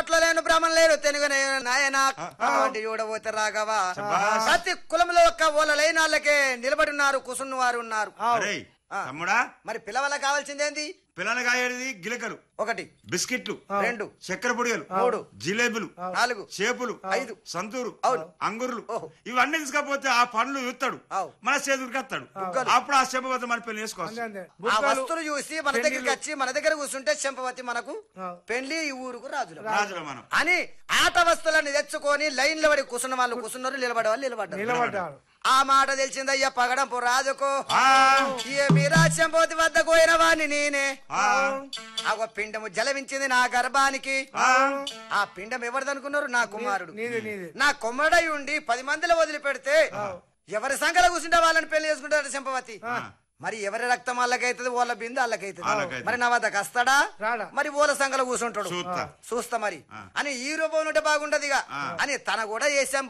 కోట్ల లేను బ్రాహ్మణ లేరు తెనుగు నాయన అటువంటి చూడబోతే రాఘవ ప్రతి కులంలో ఒక్క ఓల లేని వాళ్ళకే నిలబడి ఉన్నారు కూసున్న వారు ఉన్నారు అరే తమ్ముడా మరి పిల్లవల్ల కావాల్సిందేంది పిల్లలు కాయేది గిలకలు ఒకటి బిస్కెట్లు రెండు చక్కెర పొడిగలు మూడు జిలేబులు నాలుగు చేపులు ఐదు సంతూరు అవును. అంగుర్లు ఓహో. ఇవన్నీ తీసుకపోతే ఆ పండ్లు చూస్తాడు అవు. మన చేతుడికి వస్తాడు బుగ్గలు. అప్పుడు ఆ చెప్పబోతే మన పెళ్లి అంతే చేసుకోవచ్చు అంతే ఆ బుక్కలు వస్తువులు చూసి మన దగ్గరికి వచ్చి మన దగ్గర కూర్చుంటే చెంపవతి మనకు ఆ. పెళ్లి ఈ ఊరుకు రాజులు రాజుల మనం అని ఆట వస్తువులను తెచ్చుకొని లైన్ లో పడి కూర్చున్న వాళ్ళు కూర్చున్నారు నిలబడే వాళ్ళు నిలబడ్డారు నిలబడ్డారు ఆ మాట తెలిసిందయ్యా పగడంపు రాజుకు ఆ, ఏమి రాజ్యంపోతి వద్ద పోయిన వాణ్ణి నేనే ఆ, ఆ పిండము జలవించింది నా గర్భానికి ఆ. ఆ పిండం ఎవరిదనుకున్నారు నా కుమారుడు నీది నీది నా కొమ్మడై ఉండి పది మందిలో వదిలిపెడితే ఎవరి సంఖ్యలో కూర్చుంటే వాళ్ళని పెళ్లి చేసుకుంటారు చెంపవతి మరి ఎవరి రక్తం వాళ్ళకైతుంది వాళ్ళ బిందు వాళ్ళకైతుంది వాళ్ళకైతది. మరి నా వద్దకు వస్తాడా రాడా. మరి ఓల సంఘలో కూర్చుంటాడు చూస్తా. చూస్తా మరి అని ఈ రూపం ఉంటే బాగుంటది ఇక అని తన కూడా చేసాం